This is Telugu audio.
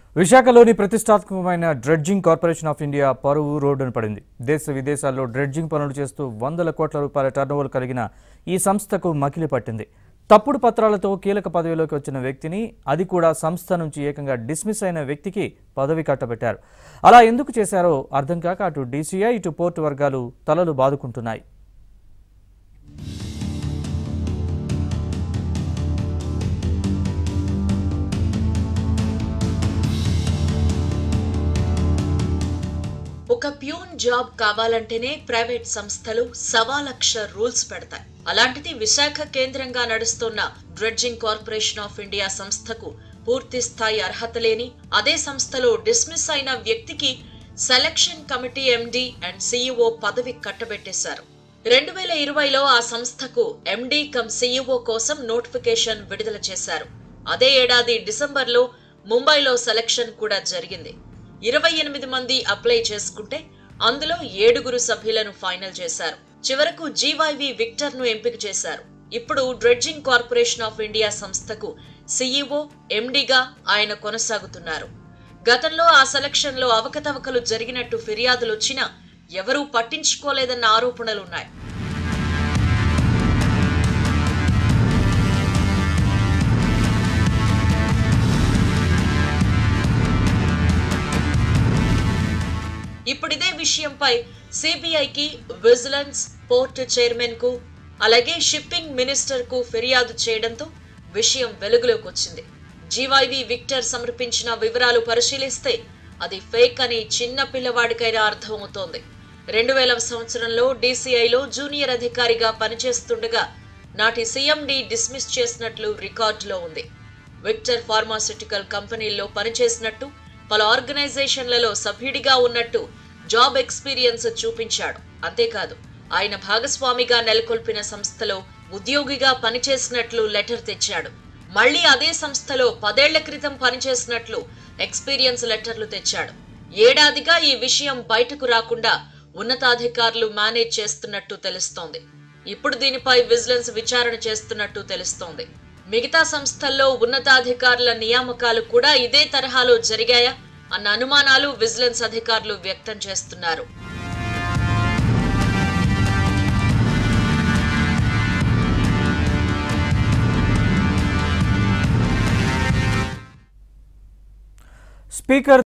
విశాఖలోని ప్రతిష్టాత్మకమైన డ్రెడ్జింగ్ కార్పొరేషన్ ఆఫ్ ఇండియా పరువు రోడ్డున పడింది దేశ విదేశాల్లో డ్రెడ్జింగ్ పనులు చేస్తూ వందల కోట్ల రూపాయల టర్నోవర్ కలిగిన ఈ సంస్థకు మకిలి పట్టింది తప్పుడు పత్రాలతో కీలక పదవిలోకి వచ్చిన వ్యక్తిని అది కూడా సంస్థ నుంచి ఏకంగా డిస్మిస్ అయిన వ్యక్తికి పదవి కట్టబెట్టారు అలా ఎందుకు చేశారో అర్థం కాక అటు డీసీఐ ఇటు పోర్టు వర్గాలు తలలు బాదుకుంటున్నాయి ఒక ప్యూన్ జాబ్ కావాలంటేనే ప్రైవేట్ సంస్థలు సవా లక్ష రూల్స్ పెడతాయి అలాంటిది విశాఖ కేంద్రంగా నడుస్తున్న డ్రెడ్జింగ్ కార్పొరేషన్ ఆఫ్ ఇండియా సంస్థకు పూర్తి స్థాయి అర్హత లేని అదే సంస్థలో డిస్మిస్ అయిన వ్యక్తికి selection committee MD and CEO పదవి కట్టబెట్టేశారు రెండు వేల ఇరవైలో ఆ సంస్థకు ఎండి కమ్ సీఈఓ కోసం నోటిఫికేషన్ విడుదల చేశారు అదే ఏడాది డిసెంబర్లో ముంబైలో సెలక్షన్ కూడా జరిగింది ఇరవై ఎనిమిది మంది అప్లై చేసుకుంటే అందులో ఏడుగురు సభ్యులను ఫైనల్ చేశారు చివరకు జీవైవి విక్టర్ ను ఎంపిక చేశారు ఇప్పుడు డ్రెడ్జింగ్ కార్పొరేషన్ ఆఫ్ ఇండియా సంస్థకు సీఈఓ ఎండిగా ఆయన కొనసాగుతున్నారు గతంలో ఆ సెలక్షన్ లో అవకతవకలు జరిగినట్టు ఫిర్యాదులు వచ్చినా ఎవరూ పట్టించుకోలేదన్న ఆరోపణలున్నాయి ఇప్పుడు ఇదే విషయంపై సిబిఐకి విజిలెన్స్ పోర్ట్ చైర్మన్ కు అలాగే షిప్పింగ్ మినిస్టర్ కు ఫిర్యాదు చేయడంతో విషయం వెలుగులోకి వచ్చింది జీవైవి విక్టర్ సమర్పించిన వివరాలు పరిశీలిస్తే అది ఫేక్ అని చిన్న పిల్లవాడికైనా అర్థమవుతోంది రెండు వేల సంవత్సరంలో డీసీఐలో జూనియర్ అధికారిగా పనిచేస్తుండగా నాటి సీఎండి డిస్మిస్ చేసినట్లు రికార్డులో ఉంది విక్టర్ ఫార్మాస్యూటికల్ కంపెనీల్లో పనిచేసినట్టు పలు ఆర్గనైజేషన్లలో సభ్యుడిగా ఉన్నట్టు జాబ్ ఎక్స్పీరియన్స్ చూపించాడు అంతేకాదు ఆయన భాగస్వామిగా నెలకొల్పిన సంస్థలో ఉద్యోగిగా పనిచేసినట్లు లెటర్ తెచ్చాడు మళ్ళీ అదే సంస్థలో పదేళ్ల క్రితం పనిచేసినట్లు ఎక్స్పీరియన్స్ లెటర్లు తెచ్చాడు ఏడాదిగా ఈ విషయం బయటకు రాకుండా ఉన్నతాధికారులు మేనేజ్ చేస్తున్నట్టు తెలుస్తోంది ఇప్పుడు దీనిపై విజిలెన్స్ విచారణ చేస్తున్నట్టు తెలుస్తోంది మిగతా సంస్థల్లో ఉన్నతాధికారుల నియామకాలు కూడా ఇదే తరహాలో జరిగాయా అన్న అనుమానాలు విజిలెన్స్ అధికారులు వ్యక్తం చేస్తున్నారు స్పీకర్